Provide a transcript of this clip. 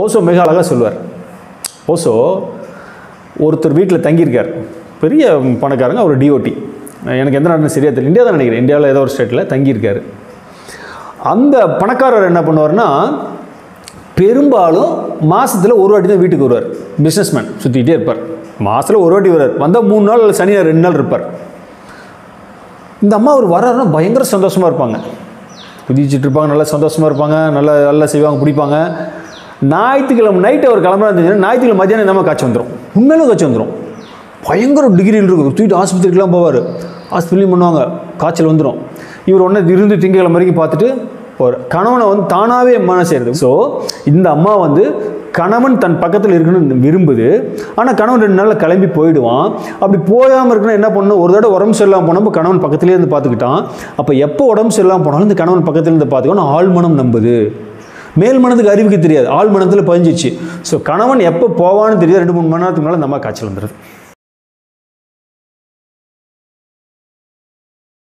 ஓசோ மிக அழகாக சொல்லுவார் ஓசோ ஒருத்தர் வீட்டில் தங்கியிருக்கார் பெரிய பணக்காரங்க அவர் டிஓடி எனக்கு எந்த நாடுன்னு சரியா தெரியல இந்தியா தான் நினைக்கிறேன் இந்தியாவில் ஏதோ ஒரு ஸ்டேட்டில் தங்கியிருக்காரு அந்த பணக்காரர் என்ன பண்ணுவார்னா பெரும்பாலும் மாசத்துல ஒரு வாட்டி தான் வீட்டுக்கு வருவார் பிஸ்னஸ்மேன் சுற்றிக்கிட்டே இருப்பார் மாசத்துல ஒரு வாட்டி வருவார் வந்தால் மூணு நாள் அல்லது சனி ஞாயிறு ரெண்டு நாள் இருப்பார் இந்த அம்மா அவர் வர்றாருன்னா பயங்கர சந்தோஷமாக இருப்பாங்க குதிச்சுட்டு இருப்பாங்க நல்லா சந்தோஷமாக இருப்பாங்க நல்லா நல்லா செய்வாங்க பிடிப்பாங்க ஞாயிற்றுக்கிழமை நைட்டு அவர் கிளம்புறா இருந்துச்சுன்னா ஞாயிற்றுக்கிழமை மத்தியானம் நம்ம காய்ச்சி வந்துடும் உண்மையிலும் காய்ச்சி வந்துடும் பயங்கர டிகிரியில் இருக்கும் தூக்கிட்டு ஆஸ்பத்திரிக்கெலாம் போவார் ஆஸ்பத்திரியும் பண்ணுவாங்க காய்ச்சல் வந்துடும் இவர் ஒன்று இருந்து திங்கக்கிழமை வரைக்கும் பார்த்துட்டு போவார் கணவனை வந்து தானாகவே மன செய்கிறது ஸோ இந்த அம்மா வந்து கணவன் தன் பக்கத்தில் இருக்கணும்னு விரும்புது ஆனால் கணவன் ரெண்டு நாளில் கிளம்பி போயிடுவான் அப்படி போகாமல் இருக்கணும் என்ன பண்ணணும் ஒரு தடவை உடம்பு சரியில்லாமல் போனப்போ கணவன் பக்கத்துலேயே இருந்து பார்த்துக்கிட்டான் அப்போ எப்போ உடம்பு சரியில்லாமல் போனாலும் இந்த கணவன் பக்கத்தில் இருந்து பார்த்துக்கணும் ஆழ்மனம் நம்புது மேல் மனதுக்கு அறிவுக்கு தெரியாது ஆழ் மனத்தில் பதிஞ்சிச்சு ஸோ கணவன் எப்போ போவான்னு தெரியாது ரெண்டு மூணு மணி நேரத்துக்கு மேலே இந்த அம்மா காய்ச்சல் வந்துடுது